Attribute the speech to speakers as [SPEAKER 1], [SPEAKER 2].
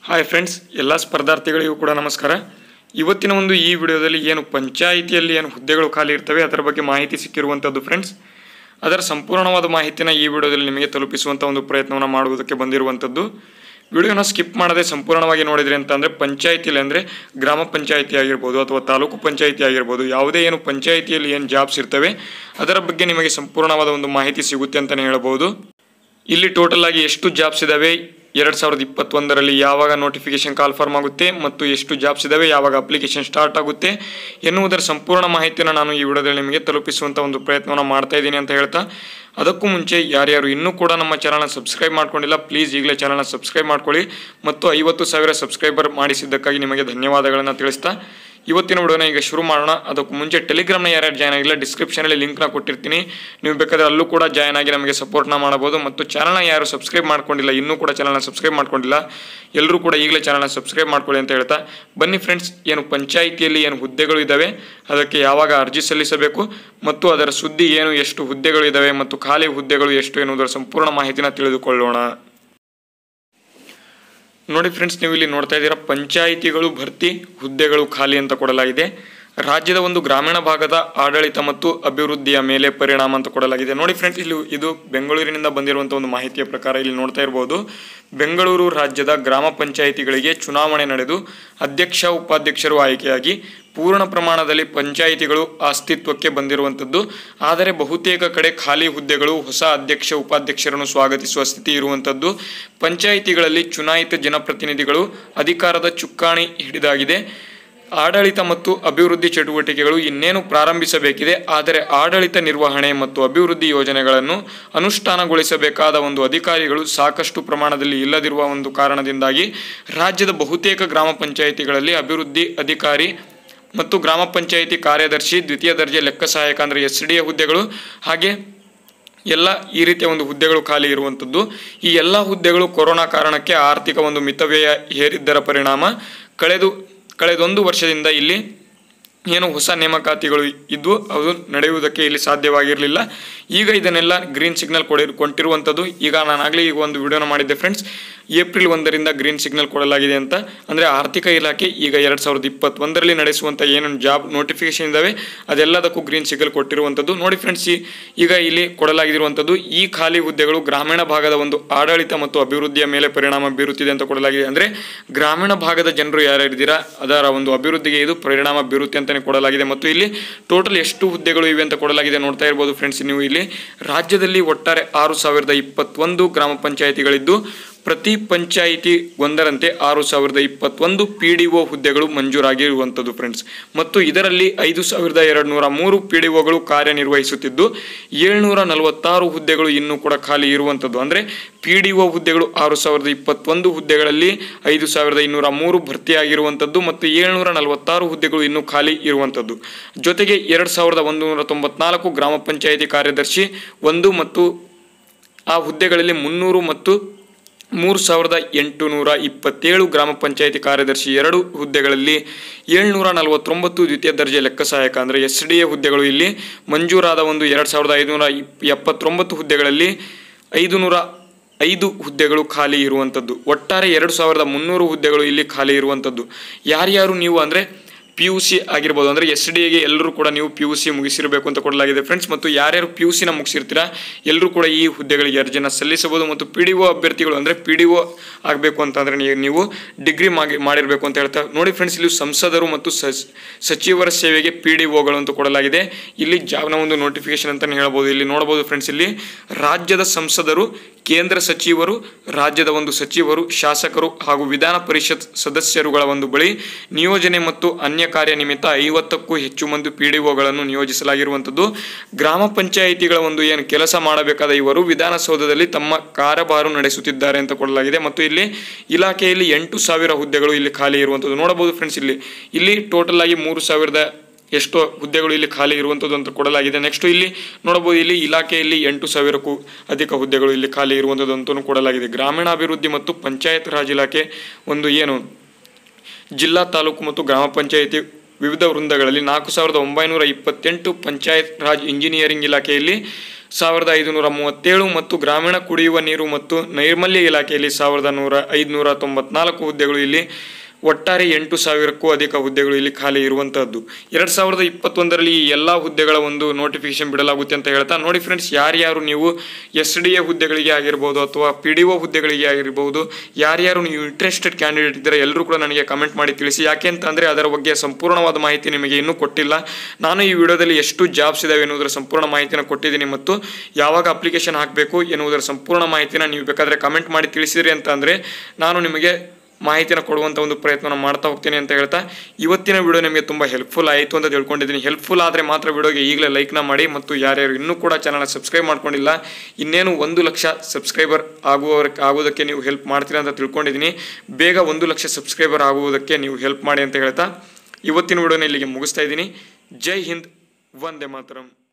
[SPEAKER 1] hi friends ಎಲ್ಲ ಸ್ಪರ್ಧಾರ್ಥಿಗಳಿಗೂ ಕೂಡ ನಮಸ್ಕಾರ ಇವತ್ತಿನ ಒಂದು ಈ ವಿಡಿಯೋದಲ್ಲಿ ಏನು ಪಂಚಾಯಿತಿಯಲ್ಲಿ ಏನು ಹುದ್ದೆಗಳು ಖಾಲಿ ಇರ್ತವೆ ಅದರ ಬಗ್ಗೆ ಮಾಹಿತಿ ಸಿಕ್ಕಿರುವಂಥದ್ದು ಫ್ರೆಂಡ್ಸ್ ಅದರ ಸಂಪೂರ್ಣವಾದ ಮಾಹಿತಿನ ಈ ವಿಡಿಯೋದಲ್ಲಿ ನಿಮಗೆ ತಲುಪಿಸುವಂಥ ಒಂದು ಪ್ರಯತ್ನವನ್ನು ಮಾಡುವುದಕ್ಕೆ ಬಂದಿರುವಂಥದ್ದು ವಿಡಿಯೋನ ಸ್ಕಿಪ್ ಮಾಡದೆ ಸಂಪೂರ್ಣವಾಗಿ ನೋಡಿದ್ರಿ ಅಂತ ಅಂದರೆ ಪಂಚಾಯಿತಿಯಲ್ಲಿ ಅಂದರೆ ಗ್ರಾಮ ಪಂಚಾಯಿತಿ ಆಗಿರ್ಬೋದು ಅಥವಾ ತಾಲೂಕು ಪಂಚಾಯಿತಿ ಆಗಿರ್ಬೋದು ಯಾವುದೇ ಏನು ಪಂಚಾಯಿತಿಯಲ್ಲಿ ಏನು ಜಾಬ್ಸ್ ಇರ್ತವೆ ಅದರ ಬಗ್ಗೆ ನಿಮಗೆ ಸಂಪೂರ್ಣವಾದ ಒಂದು ಮಾಹಿತಿ ಸಿಗುತ್ತೆ ಅಂತಲೇ ಹೇಳ್ಬೋದು ಇಲ್ಲಿ ಟೋಟಲ್ ಆಗಿ ಎಷ್ಟು ಜಾಬ್ಸ್ ಇದಾವೆ ಎರಡು ಸಾವಿರದ ಇಪ್ಪತ್ತೊಂದರಲ್ಲಿ ಯಾವಾಗ ನೋಟಿಫಿಕೇಶನ್ ಕಾಲ್ಫರ್ಮ್ ಆಗುತ್ತೆ ಮತ್ತು ಎಷ್ಟು ಜಾಬ್ಸ್ ಇದಾವೆ ಯಾವಾಗ ಅಪ್ಲಿಕೇಶನ್ ಸ್ಟಾರ್ಟ್ ಆಗುತ್ತೆ ಎನ್ನುವುದರ ಸಂಪೂರ್ಣ ಮಾಹಿತಿಯನ್ನು ನಾನು ಈ ವಿಡಿಯೋದಲ್ಲಿ ನಿಮಗೆ ತಲುಪಿಸುವಂಥ ಒಂದು ಪ್ರಯತ್ನವನ್ನು ಮಾಡ್ತಾ ಇದ್ದೀನಿ ಅಂತ ಹೇಳ್ತಾ ಅದಕ್ಕೂ ಮುಂಚೆ ಯಾರ್ಯಾರು ಇನ್ನೂ ಕೂಡ ನಮ್ಮ ಚಾನಲ್ನ ಸಬ್ಸ್ಕ್ರೈಬ್ ಮಾಡ್ಕೊಂಡಿಲ್ಲ ಪ್ಲೀಸ್ ಈಗಲೇ ಚಾನಲ್ನ ಸಬ್ಸ್ಕ್ರೈಬ್ ಮಾಡ್ಕೊಳ್ಳಿ ಮತ್ತು ಐವತ್ತು ಸಾವಿರ ಸಬ್ಸ್ಕ್ರೈಬರ್ ಮಾಡಿಸಿದ್ದಕ್ಕಾಗಿ ನಿಮಗೆ ಧನ್ಯವಾದಗಳನ್ನು ತಿಳಿಸ್ತಾ ಇವತ್ತಿನ ವಿಡಿಯೋನ ಈಗ ಶುರು ಮಾಡೋಣ ಅದಕ್ಕೂ ಮುಂಚೆ ಟೆಲಿಗ್ರಾಮ್ನ ಯಾರ್ಯಾರು ಜಾಯ್ನ್ ಆಗಿಲ್ಲ ಡಿಸ್ಕ್ರಿಪ್ಷನಲ್ಲಿ ಲಿಂಕ್ನ ಕೊಟ್ಟಿರ್ತೀನಿ ನೀವು ಬೇಕಾದರೆ ಅಲ್ಲೂ ಕೂಡ ಜಾಯ್ನ್ ಆಗಿ ನಮಗೆ ಸಪೋರ್ಟ್ನ ಮಾಡಬಹುದು ಮತ್ತು ಚಾನಲ್ನ ಯಾರು ಸಬ್ಸ್ಕ್ರೈಬ್ ಮಾಡ್ಕೊಂಡಿಲ್ಲ ಇನ್ನೂ ಕೂಡ ಚಾನಲ್ನ ಸಬ್ಸ್ಕ್ರೈಬ್ ಮಾಡ್ಕೊಂಡಿಲ್ಲ ಎಲ್ಲರೂ ಕೂಡ ಈಗಲೇ ಚಾನಲ್ನ ಸಬ್ಸ್ಕ್ರೈಬ್ ಮಾಡ್ಕೊಳ್ಳಿ ಅಂತ ಹೇಳ್ತಾ ಬನ್ನಿ ಫ್ರೆಂಡ್ಸ್ ಏನು ಪಂಚಾಯಿತಿಯಲ್ಲಿ ಏನು ಹುದ್ದೆಗಳು ಇದ್ದಾವೆ ಅದಕ್ಕೆ ಯಾವಾಗ ಅರ್ಜಿ ಸಲ್ಲಿಸಬೇಕು ಮತ್ತು ಅದರ ಸುದ್ದಿ ಏನು ಎಷ್ಟು ಹುದ್ದೆಗಳು ಇದ್ದಾವೆ ಮತ್ತು ಖಾಲಿ ಹುದ್ದೆಗಳು ಎಷ್ಟು ಎನ್ನುವುದರ ಸಂಪೂರ್ಣ ಮಾಹಿತಿನ ತಿಳಿದುಕೊಳ್ಳೋಣ ನೋಡಿ ಫ್ರೆಂಡ್ಸ್ ನೀವು ಇಲ್ಲಿ ನೋಡ್ತಾ ಇದ್ದೀರಾ ಪಂಚಾಯಿತಿಗಳು ಭರ್ತಿ ಹುದ್ದೆಗಳು ಖಾಲಿ ಅಂತ ಕೊಡಲಾಗಿದೆ ರಾಜ್ಯದ ಒಂದು ಗ್ರಾಮೀಣ ಭಾಗದ ಆಡಳಿತ ಮತ್ತು ಅಭಿವೃದ್ಧಿಯ ಮೇಲೆ ಪರಿಣಾಮ ಅಂತ ಕೊಡಲಾಗಿದೆ ನೋಡಿ ಫ್ರೆಂಡ್ಸ್ ಇಲ್ಲಿ ಇದು ಬೆಂಗಳೂರಿನಿಂದ ಬಂದಿರುವಂಥ ಒಂದು ಮಾಹಿತಿಯ ಪ್ರಕಾರ ಇಲ್ಲಿ ನೋಡ್ತಾ ಇರ್ಬೋದು ಬೆಂಗಳೂರು ರಾಜ್ಯದ ಗ್ರಾಮ ಪಂಚಾಯಿತಿಗಳಿಗೆ ಚುನಾವಣೆ ನಡೆದು ಅಧ್ಯಕ್ಷ ಉಪಾಧ್ಯಕ್ಷರು ಆಯ್ಕೆಯಾಗಿ ಪೂರ್ಣ ಪ್ರಮಾಣದಲ್ಲಿ ಪಂಚಾಯಿತಿಗಳು ಅಸ್ತಿತ್ವಕ್ಕೆ ಬಂದಿರುವಂಥದ್ದು ಆದರೆ ಬಹುತೇಕ ಕಡೆ ಖಾಲಿ ಹುದ್ದೆಗಳು ಹೊಸ ಅಧ್ಯಕ್ಷ ಉಪಾಧ್ಯಕ್ಷರನ್ನು ಸ್ವಾಗತಿಸುವ ಸ್ಥಿತಿ ಇರುವಂಥದ್ದು ಪಂಚಾಯಿತಿಗಳಲ್ಲಿ ಚುನಾಯಿತ ಜನಪ್ರತಿನಿಧಿಗಳು ಅಧಿಕಾರದ ಚುಕ್ಕಾಣಿ ಹಿಡಿದಾಗಿದೆ ಆಡಳಿತ ಮತ್ತು ಅಭಿವೃದ್ಧಿ ಚಟುವಟಿಕೆಗಳು ಇನ್ನೇನು ಪ್ರಾರಂಭಿಸಬೇಕಿದೆ ಆದರೆ ಆಡಳಿತ ನಿರ್ವಹಣೆ ಮತ್ತು ಅಭಿವೃದ್ಧಿ ಯೋಜನೆಗಳನ್ನು ಅನುಷ್ಠಾನಗೊಳಿಸಬೇಕಾದ ಒಂದು ಅಧಿಕಾರಿಗಳು ಸಾಕಷ್ಟು ಪ್ರಮಾಣದಲ್ಲಿ ಇಲ್ಲದಿರುವ ಒಂದು ಕಾರಣದಿಂದಾಗಿ ರಾಜ್ಯದ ಬಹುತೇಕ ಗ್ರಾಮ ಪಂಚಾಯಿತಿಗಳಲ್ಲಿ ಅಭಿವೃದ್ಧಿ ಅಧಿಕಾರಿ ಮತ್ತು ಗ್ರಾಮ ಪಂಚಾಯಿತಿ ಕಾರ್ಯದರ್ಶಿ ದ್ವಿತೀಯ ದರ್ಜೆ ಲೆಕ್ಕ ಸಹಾಯಕ ಅಂದರೆ ಎಸ್ ಡಿ ಎ ಹುದ್ದೆಗಳು ಹಾಗೆ ಎಲ್ಲ ಈ ರೀತಿಯ ಒಂದು ಹುದ್ದೆಗಳು ಖಾಲಿ ಇರುವಂಥದ್ದು ಈ ಎಲ್ಲ ಹುದ್ದೆಗಳು ಕೊರೋನಾ ಕಾರಣಕ್ಕೆ ಆರ್ಥಿಕ ಒಂದು ಮಿತವ್ಯಯ ಹೇರಿದ್ದರ ಪರಿಣಾಮ ಕಳೆದು ಕಳೆದೊಂದು ವರ್ಷದಿಂದ ಇಲ್ಲಿ ಏನು ಹೊಸ ನೇಮಕಾತಿಗಳು ಇದ್ವು ಅದು ನಡೆಯುವುದಕ್ಕೆ ಇಲ್ಲಿ ಸಾಧ್ಯವಾಗಿರಲಿಲ್ಲ ಈಗ ಇದನ್ನೆಲ್ಲ ಗ್ರೀನ್ ಸಿಗ್ನಲ್ ಕೊಡಿ ಕೊಟ್ಟಿರುವಂಥದ್ದು ಈಗ ನಾನು ಆಗಲೇ ಈಗ ಒಂದು ವಿಡಿಯೋನ ಮಾಡಿದ್ದೆ ಫ್ರೆಂಡ್ಸ್ ಏಪ್ರಿಲ್ ಒಂದರಿಂದ ಗ್ರೀನ್ ಸಿಗ್ನಲ್ ಕೊಡಲಾಗಿದೆ ಅಂತ ಅಂದರೆ ಆರ್ಥಿಕ ಇಲಾಖೆ ಈಗ ಎರಡು ಸಾವಿರದ ಇಪ್ಪತ್ತೊಂದರಲ್ಲಿ ನಡೆಸುವಂಥ ಏನೇನು ಜಾಬ್ ನೋಟಿಫಿಕೇಶನ್ ಇದ್ದಾವೆ ಅದೆಲ್ಲದಕ್ಕೂ ಗ್ರೀನ್ ಸಿಗ್ನಲ್ ಕೊಟ್ಟಿರುವಂಥದ್ದು ನೋಡಿ ಫ್ರೆಂಡ್ಸ್ ಈ ಈಗ ಇಲ್ಲಿ ಕೊಡಲಾಗಿರುವಂಥದ್ದು ಈ ಖಾಲಿ ಹುದ್ದೆಗಳು ಗ್ರಾಮೀಣ ಭಾಗದ ಒಂದು ಆಡಳಿತ ಮತ್ತು ಅಭಿವೃದ್ಧಿಯ ಮೇಲೆ ಪರಿಣಾಮ ಬೀರುತ್ತಿದೆ ಅಂತ ಕೊಡಲಾಗಿದೆ ಅಂದರೆ ಗ್ರಾಮೀಣ ಭಾಗದ ಜನರು ಯಾರ್ಯಾರಿದ್ದೀರಾ ಅದರ ಒಂದು ಅಭಿವೃದ್ಧಿಗೆ ಇದು ಪರಿಣಾಮ ಬೀರುತ್ತೆ ಅಂತಲೇ ಕೊಡಲಾಗಿದೆ ಮತ್ತು ಇಲ್ಲಿ ಟೋಟಲ್ ಎಷ್ಟು ಹುದ್ದೆಗಳು ಇವೆ ಅಂತ ಕೊಡಲಾಗಿದೆ ನೋಡ್ತಾ ಇರ್ಬೋದು ಫ್ರೆಂಡ್ಸ್ ನೀವು ಇಲ್ಲಿ ರಾಜ್ಯದಲ್ಲಿ ಒಟ್ಟಾರೆ ಆರು ಸಾವಿರದ ಇಪ್ಪತ್ತೊಂದು ಗ್ರಾಮ ಪಂಚಾಯಿತಿಗಳಿದ್ದು ಪ್ರತಿ ಪಂಚಾಯಿತಿ ಒಂದರಂತೆ ಆರು ಸಾವಿರದ ಇಪ್ಪತ್ತೊಂದು ಪಿ ಡಿ ಒ ಹುದ್ದೆಗಳು ಮಂಜೂರಾಗಿರುವಂಥದ್ದು ಫ್ರೆಂಡ್ಸ್ ಮತ್ತು ಇದರಲ್ಲಿ ಐದು ಸಾವಿರದ ಎರಡು ನೂರ ಮೂರು ಪಿ ಡಿ ಒಗಳು ಕಾರ್ಯನಿರ್ವಹಿಸುತ್ತಿದ್ದು ಏಳ್ನೂರ ನಲವತ್ತಾರು ಹುದ್ದೆಗಳು ಇನ್ನೂ ಕೂಡ ಖಾಲಿ ಇರುವಂಥದ್ದು ಅಂದರೆ ಪಿ ಡಿ ಒ ಹುದ್ದೆಗಳು ಆರು ಸಾವಿರದ ಇಪ್ಪತ್ತೊಂದು ಹುದ್ದೆಗಳಲ್ಲಿ ಐದು ಸಾವಿರದ ಇನ್ನೂರ ಮೂರು ಭರ್ತಿಯಾಗಿರುವಂಥದ್ದು ಮತ್ತು ಏಳ್ನೂರ ನಲವತ್ತಾರು ಹುದ್ದೆಗಳು ಇನ್ನೂ ಖಾಲಿ ಇರುವಂಥದ್ದು ಜೊತೆಗೆ ಎರಡು ಸಾವಿರದ ಒಂದು ನೂರ ತೊಂಬತ್ನಾಲ್ಕು ಗ್ರಾಮ ಪಂಚಾಯಿತಿ ಕಾರ್ಯದರ್ಶಿ ಒಂದು ಮತ್ತು ಆ ಹುದ್ದೆಗಳಲ್ಲಿ ಮುನ್ನೂರು ಮತ್ತು ಮೂರು ಸಾವಿರದ ಎಂಟು ನೂರ ಇಪ್ಪತ್ತೇಳು ಗ್ರಾಮ ಪಂಚಾಯಿತಿ ಕಾರ್ಯದರ್ಶಿ ಎರಡು ಹುದ್ದೆಗಳಲ್ಲಿ ಏಳ್ನೂರ ನಲವತ್ತೊಂಬತ್ತು ದ್ವಿತೀಯ ದರ್ಜೆ ಲೆಕ್ಕ ಸಹಾಯಕ ಅಂದರೆ ಎಸ್ ಡಿ ಎ ಹುದ್ದೆಗಳು ಇಲ್ಲಿ ಮಂಜೂರಾದ ಒಂದು ಎರಡು ಸಾವಿರದ ಐದುನೂರ ಇಪ್ ಎಪ್ಪತ್ತೊಂಬತ್ತು ಹುದ್ದೆಗಳಲ್ಲಿ ಐದು ನೂರ ಐದು ಹುದ್ದೆಗಳು ಖಾಲಿ ಇರುವಂಥದ್ದು ಒಟ್ಟಾರೆ ಎರಡು ಸಾವಿರದ ಮುನ್ನೂರು ಹುದ್ದೆಗಳು ಇಲ್ಲಿ ಖಾಲಿ ಇರುವಂಥದ್ದು ಯಾರ್ಯಾರು ನೀವು ಅಂದರೆ ಪಿ ಯು ಸಿ ಆಗಿರ್ಬೋದು ಅಂದರೆ ಎಸ್ ಡಿ ಎಗೆ ಎಲ್ಲರೂ ಕೂಡ ನೀವು ಪಿ ಯು ಸಿ ಮುಗಿಸಿರಬೇಕು ಅಂತ ಕೊಡಲಾಗಿದೆ ಫ್ರೆಂಡ್ಸ್ ಮತ್ತು ಯಾರ್ಯಾರು ಪಿ ಯು ಸಿನ ಮುಗಿಸಿರ್ತೀರಾ ಎಲ್ಲರೂ ಕೂಡ ಈ ಹುದ್ದೆಗಳಿಗೆ ಅರ್ಜಿನ ಸಲ್ಲಿಸಬಹುದು ಮತ್ತು ಪಿ ಡಿ ಒ ಅಭ್ಯರ್ಥಿಗಳು ಅಂದರೆ ಪಿ ಡಿ ಒ ಆಗಬೇಕು ಅಂತಂದರೆ ನೀವು ನೀವು ಡಿಗ್ರಿ ಮಾಡಿ ಮಾಡಿರಬೇಕು ಅಂತ ಹೇಳ್ತಾ ನೋಡಿ ಫ್ರೆಂಡ್ಸ್ ಇಲ್ಲಿ ಸಂಸದರು ಮತ್ತು ಸಚ್ ಸಚಿವರ ಸೇವೆಗೆ ಪಿ ಡಿ ಒಗಳು ಅಂತ ಕೊಡಲಾಗಿದೆ ಇಲ್ಲಿ ಜಾಬ್ನ ಒಂದು ನೋಟಿಫಿಕೇಶನ್ ಅಂತಲೇ ಹೇಳ್ಬೋದು ಇಲ್ಲಿ ನೋಡ್ಬೋದು ಫ್ರೆಂಡ್ಸ್ ಇಲ್ಲಿ ರಾಜ್ಯದ ಸಂಸದರು ಕೇಂದ್ರ ಸಚಿವರು ರಾಜ್ಯದ ಒಂದು ಸಚಿವರು ಶಾಸಕರು ಹಾಗೂ ವಿಧಾನ ಪರಿಷತ್ ಸದಸ್ಯರುಗಳ ಒಂದು ಬಳಿ ನಿಯೋಜನೆ ಮತ್ತು ಅನ್ಯ ಕಾರ್ಯ ನಿಮಿತ್ತ ಐವತ್ತಕ್ಕೂ ಹೆಚ್ಚು ಮಂದಿ ಪಿ ಡಿ ಒಗಳನ್ನು ನಿಯೋಜಿಸಲಾಗಿರುವಂಥದ್ದು ಗ್ರಾಮ ಪಂಚಾಯಿತಿಗಳ ಒಂದು ಏನು ಕೆಲಸ ಮಾಡಬೇಕಾದ ಇವರು ವಿಧಾನಸೌಧದಲ್ಲಿ ತಮ್ಮ ಕಾರ್ಯಭಾರ ನಡೆಸುತ್ತಿದ್ದಾರೆ ಅಂತ ಕೊಡಲಾಗಿದೆ ಮತ್ತು ಇಲ್ಲಿ ಇಲಾಖೆಯಲ್ಲಿ ಎಂಟು ಸಾವಿರ ಹುದ್ದೆಗಳು ಇಲ್ಲಿ ಖಾಲಿ ಇರುವಂಥದ್ದು ನೋಡಬಹುದು ಫ್ರೆಂಡ್ಸ್ ಇಲ್ಲಿ ಇಲ್ಲಿ ಟೋಟಲ್ ಆಗಿ ಮೂರು ಸಾವಿರದ ಎಷ್ಟೋ ಹುದ್ದೆಗಳು ಇಲ್ಲಿ ಖಾಲಿ ಇರುವಂಥದ್ದು ಅಂತ ಕೊಡಲಾಗಿದೆ ನೆಕ್ಸ್ಟ್ ಇಲ್ಲಿ ನೋಡಬಹುದು ಇಲ್ಲಿ ಇಲಾಖೆಯಲ್ಲಿ ಎಂಟು ಸಾವಿರಕ್ಕೂ ಅಧಿಕ ಹುದ್ದೆಗಳು ಇಲ್ಲಿ ಖಾಲಿ ಇರುವಂಥದ್ದು ಅಂತಲೂ ಕೊಡಲಾಗಿದೆ ಗ್ರಾಮೀಣಾಭಿವೃದ್ಧಿ ಮತ್ತು ಪಂಚಾಯತ್ ರಾಜ್ ಇಲಾಖೆ ಒಂದು ಏನು ಜಿಲ್ಲಾ ತಾಲೂಕು ಮತ್ತು ಗ್ರಾಮ ಪಂಚಾಯಿತಿ ವಿವಿಧ ವೃಂದಗಳಲ್ಲಿ ನಾಲ್ಕು ಸಾವಿರದ ಒಂಬೈನೂರ ಇಪ್ಪತ್ತೆಂಟು ಪಂಚಾಯತ್ ರಾಜ್ ಇಂಜಿನಿಯರಿಂಗ್ ಇಲಾಖೆಯಲ್ಲಿ ಸಾವಿರದ ಐದುನೂರ ಮೂವತ್ತೇಳು ಮತ್ತು ಗ್ರಾಮೀಣ ಕುಡಿಯುವ ನೀರು ಮತ್ತು ನೈರ್ಮಲ್ಯ ಇಲಾಖೆಯಲ್ಲಿ ಸಾವಿರದ ನೂರ ಐದುನೂರ ತೊಂಬತ್ನಾಲ್ಕು ಹುದ್ದೆಗಳು ಇಲ್ಲಿ ಒಟ್ಟಾರೆ ಎಂಟು ಸಾವಿರಕ್ಕೂ ಅಧಿಕ ಹುದ್ದೆಗಳು ಇಲ್ಲಿ ಖಾಲಿ ಇರುವಂತಹದ್ದು ಎರಡ್ ಸಾವಿರದ ಇಪ್ಪತ್ತೊಂದರಲ್ಲಿ ಈ ಎಲ್ಲ ಹುದ್ದೆಗಳ ಒಂದು ನೋಟಿಫಿಕೇಶನ್ ಬಿಡಲಾಗುತ್ತೆ ಅಂತ ಹೇಳ್ತಾ ನೋಡಿ ಫ್ರೆಂಡ್ಸ್ ಯಾರ್ಯಾರು ನೀವು ಎಸ್ ಡಿ ಎ ಹುದ್ದೆಗಳಿಗೆ ಆಗಿರ್ಬೋದು ಅಥವಾ ಪಿ ಡಿ ಒ ಹುದ್ದೆಗಳಿಗೆ ಆಗಿರ್ಬೋದು ಯಾರ್ಯಾರು ನೀವು ಇಂಟ್ರೆಸ್ಟೆಡ್ ಕ್ಯಾಂಡಿಡೇಟ್ ಇದ್ದರೆ ಎಲ್ಲರೂ ಕೂಡ ನನಗೆ ಕಮೆಂಟ್ ಮಾಡಿ ತಿಳಿಸಿ ಯಾಕೆ ಅಂತಂದರೆ ಅದರ ಬಗ್ಗೆ ಸಂಪೂರ್ಣವಾದ ಮಾಹಿತಿ ನಿಮಗೆ ಇನ್ನೂ ಕೊಟ್ಟಿಲ್ಲ ನಾನು ಈ ವಿಡಿಯೋದಲ್ಲಿ ಎಷ್ಟು ಜಾಬ್ಸ್ ಇದಾವೆ ಎನ್ನುವುದರ ಸಂಪೂರ್ಣ ಮಾಹಿತಿನ ಕೊಟ್ಟಿದ್ದೀನಿ ಮತ್ತು ಯಾವಾಗ ಅಪ್ಲಿಕೇಶನ್ ಹಾಕಬೇಕು ಎನ್ನುವುದರ ಸಂಪೂರ್ಣ ಮಾಹಿತಿನ ನೀವು ಬೇಕಾದರೆ ಕಮೆಂಟ್ ಮಾಡಿ ತಿಳಿಸಿರಿ ಅಂತ ಅಂದರೆ ನಾನು ನಿಮಗೆ ಮಾಹಿತಿನ ಕೊಡುವಂಥ ಒಂದು ಪ್ರಯತ್ನ ಮಾಡ್ತಾ ಹೋಗ್ತೀನಿ ಅಂತ ಹೇಳ್ತಾ ಇವತ್ತಿನ ವಿಡಿಯೋ ನಿಮಗೆ ತುಂಬ ಹೆಲ್ಪ್ಫುಲ್ ಆಯಿತು ಅಂತ ತಿಳ್ಕೊಂಡಿದ್ದೀನಿ ಹೆಲ್ಪ್ಫುಲ್ ಆದರೆ ಮಾತ್ರ ವಿಡಿಯೋಗೆ ಈಗಲೇ ಲೈಕ್ನ ಮಾಡಿ ಮತ್ತು ಯಾರ್ಯಾರು ಇನ್ನೂ ಕೂಡ ಚಾನಲ್ನ ಸಬ್ಸ್ಕ್ರೈಬ್ ಮಾಡ್ಕೊಂಡಿಲ್ಲ ಇನ್ನೇನು ಒಂದು ಲಕ್ಷ ಸಬ್ಸ್ಕ್ರೈಬರ್ ಆಗುವವರ ಆಗೋದಕ್ಕೆ ನೀವು ಹೆಲ್ಪ್ ಮಾಡ್ತೀರಾ ಅಂತ ತಿಳ್ಕೊಂಡಿದ್ದೀನಿ ಬೇಗ ಒಂದು ಲಕ್ಷ ಸಬ್ಸ್ಕ್ರೈಬರ್ ಆಗುವುದಕ್ಕೆ ನೀವು ಹೆಲ್ಪ್ ಮಾಡಿ ಅಂತ ಹೇಳ್ತಾ ಇವತ್ತಿನ ವಿಡಿಯೋನ ಇಲ್ಲಿಗೆ ಮುಗಿಸ್ತಾ ಇದ್ದೀನಿ ಜೈ ಹಿಂದ್ ವಂದೇ ಮಾತರಂ